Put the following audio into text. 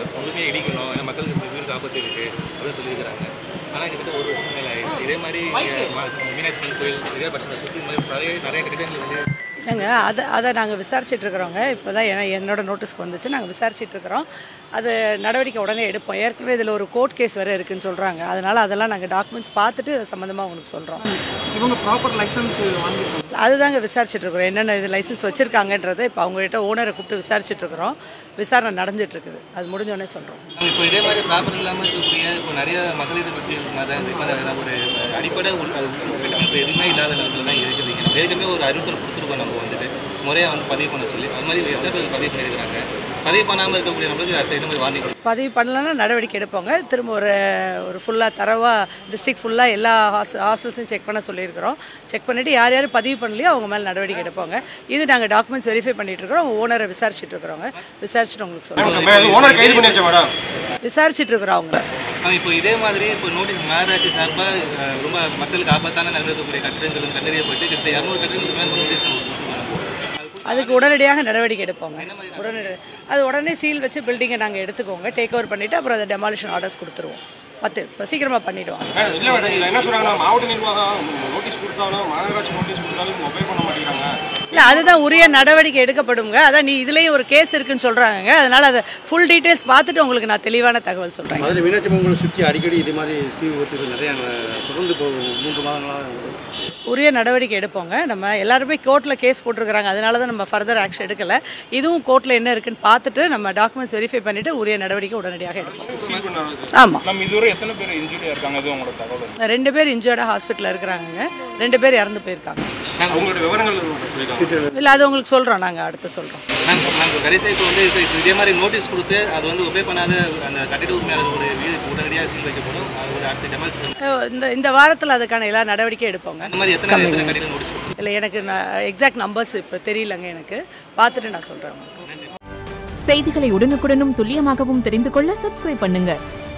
முழுமையாக இடிக்கணும் ஏன்னா மக்களுக்கு இந்த வீடு ஆபத்து இருக்குது அப்படின்னு சொல்லியிருக்கிறாங்க ஆனால் கிட்டத்தட்ட ஒரு வருஷம் மேலே ஆயிடுச்சு இதே மாதிரி இங்க ம- மீனாட்சி அம்மன் கோயில் நிறைய பட்சத்தில் சுற்றி மாதிரி நிறைய நிறைய கட்டிடங்கள் வந்து இல்லைங்க அதை அதை நாங்கள் விசாரிச்சுட்டு இருக்கிறோங்க இப்போ தான் என என்னோட நோட்டீஸ்க்கு வந்துச்சு நாங்கள் விசாரிச்சுட்டு இருக்கிறோம் அது நடவடிக்கை உடனே எடுப்போம் ஏற்கனவே இதில் ஒரு கோர்ட் கேஸ் வேறு இருக்குன்னு சொல்கிறாங்க அதனால் அதெல்லாம் நாங்கள் டாக்குமெண்ட்ஸ் பார்த்துட்டு அது சம்மந்தமாக உங்களுக்கு சொல்கிறோம் இவங்க ப்ராப்பர் லைசன்ஸ் வாங்கியிருக்காங்க அதுதாங்க விசாரிச்சுட்டு இருக்கிறோம் என்னென்ன இது லைசன்ஸ் வச்சுருக்காங்கன்றதை இப்போ அவங்ககிட்ட ஓனரை கூப்பிட்டு விசாரிச்சுட்டு இருக்கிறோம் விசாரணை நடந்துட்டு இருக்குது அது முடிஞ்சோடனே சொல்கிறோம் இப்போ இதே மாதிரி ப்ராப்பர் இல்லாமல் இருக்கக்கூடிய இப்போ நிறைய மகளிர் பற்றி மாதிரி இது மாதிரி ஒரு அடிப்படை உள் கட்டமைப்பு எதுவுமே இல்லாத நிலத்துல தான் இருக்குது இங்க. நம்ம ஏற்கனவே ஒரு அறிவுறுத்தல் கொடுத்துருக்கோம் நம்ம வந்துட்டு முறையாக வந்து பதிவு பண்ண சொல்லி அது மாதிரி எத்தனை பேர் பதிவு பண்ணியிருக்கிறாங்க பதிவு பண்ணாமல் இருக்கக்கூடிய நம்மளுக்கு அடுத்த இந்த மாதிரி வார்னிங் பதிவு பண்ணலன்னா நடவடிக்கை எடுப்போங்க திரும்ப ஒரு ஒரு ஃபுல்லாக தரவாக டிஸ்ட்ரிக்ட் ஃபுல்லாக எல்லா ஹாஸ் ஹாஸ்டல்ஸையும் செக் பண்ண சொல்லியிருக்கிறோம் செக் பண்ணிவிட்டு யார் யார் பதிவு பண்ணலையோ அவங்க மேலே நடவடிக்கை எடுப்போங்க இது நாங்கள் டாக்குமெண்ட்ஸ் வெரிஃபை பண்ணிட்டு இருக்கிறோம் ஓனரை விசாரிச்சுட்டு இருக்கிறோங்க விசாரிச்சுட்டு உங்களுக்கு சொல்லுவோம் ஓனர் கைது பண்ணியாச்சா மேடம் விசாரிச்சுட்டு இருக்கிறோம் அவங்க ஆனா இப்போ இதே மாதிரி இப்போ நோட்டீஸ் மாநகராட்சி சார்பாக ரொம்ப மக்களுக்கு ஆபத்தான நடக்கக்கூடிய கட்டிடங்களும் கண்டறியப்பட்டு கிட்ட இரநூறு கட்டிடங்களுக்கு மேலே நோட்டீஸ் கொடுத்துருக்காங்க அதுக்கு உடனடியாக நடவடிக்கை எடுப்போங்க உடனடி அது உடனே சீல் வச்சு பில்டிங்கை நாங்கள் எடுத்துக்கோங்க டேக் ஓவர் பண்ணிவிட்டு அப்புறம் அதை டெமாலிஷன் ஆர்டர்ஸ் கொடுத்துருவோம் பத்து இப்போ சீக்கிரமாக பண்ணிவிடுவோம் இல்லை மேடம் இதில் என்ன சொல்கிறாங்கன்னா மாவட்ட நிர்வாகம் நோட்டீஸ் கொடுத்தாலும் மாநகராட்சி நோட்டீஸ் கொடுத்தாலும் ஒபே பண்ண மாட்டேங்கிறாங்க இல்லை அதுதான் உரிய நடவடிக்கை எடுக்கப்படுங்க அதான் நீ இதுலேயும் ஒரு கேஸ் இருக்குன்னு சொல்கிறாங்க அதனால் அதை ஃபுல் டீட்டெயில்ஸ் பார்த்துட்டு உங்களுக்கு நான் தெளிவான தகவல் சொல்கிறேன் மதுரை மீனாட்சி அம்மன் கோயிலை சுற்றி அடிக்கடி இது மாதிரி தீ விபத்துகள் நிறைய தொடர்ந்து இப்போ மூன்று மாதங்களாக உரிய நடவடிக்கை எடுப்போங்க நம்ம எல்லாருமே கோர்ட்டில் கேஸ் போட்டிருக்கிறாங்க அதனால தான் நம்ம ஃபர்தர் ஆக்ஷன் எடுக்கலை இதுவும் கோர்ட்டில் என்ன இருக்குன்னு பார்த்துட்டு நம்ம டாக்குமெண்ட்ஸ் வெரிஃபை பண்ணிவிட்டு உரிய நடவடிக்கை உடனடியாக எடுப்போம் சீல் பண்ணாங்க ஆமாம் நம்ம இதுவரை எத்தனை பேர் இன்ஜுரியாக இருக்காங்க அது உங்களோட தகவல் ரெண்டு பேர் இன்ஜர்டாக ஹாஸ்பிட்டலில் இருக்கிறாங்க ரெண்டு பேர் இறந்து போயிருக்காங்க உங்களோட விவரங்கள் சொல்லியிருக்காங்க இல்லை அது உங்களுக்கு சொல்கிறோம் நாங்கள் அடுத்து சொல்கிறோம் மேம் மேம் கடைசியாக இப்போ வந்து இப்போ இதே மாதிரி நோட்டீஸ் கொடுத்து அது வந்து ஒபே பண்ணாத அந்த கட்டிட உரிமையாளர்களுடைய வீடு உடனடியாக சீல் வைக்கப்படும் அது ஒரு அடுத்த டெமாலிஷ் பண்ணும் இந்த இந்த வாரத்தில் அதுக்கான எல்லா நடவடிக்கை எடுப்போங்க அந்த மாதிரி எத்தனை எத்தனை கட்டிடம் நோட்டீஸ் கொடுத்து இல்லை எனக்கு எக்ஸாக்ட் நம்பர்ஸ் இப்போ தெரியலங்க எனக்கு பார்த்துட்டு நான் சொல்கிறேன் உங்களுக்கு செய்திகளை உடனுக்குடனும் துல்லியமாகவும் தெரிந்து கொள்ள சப்ஸ்கிரைப் பண்ணுங்க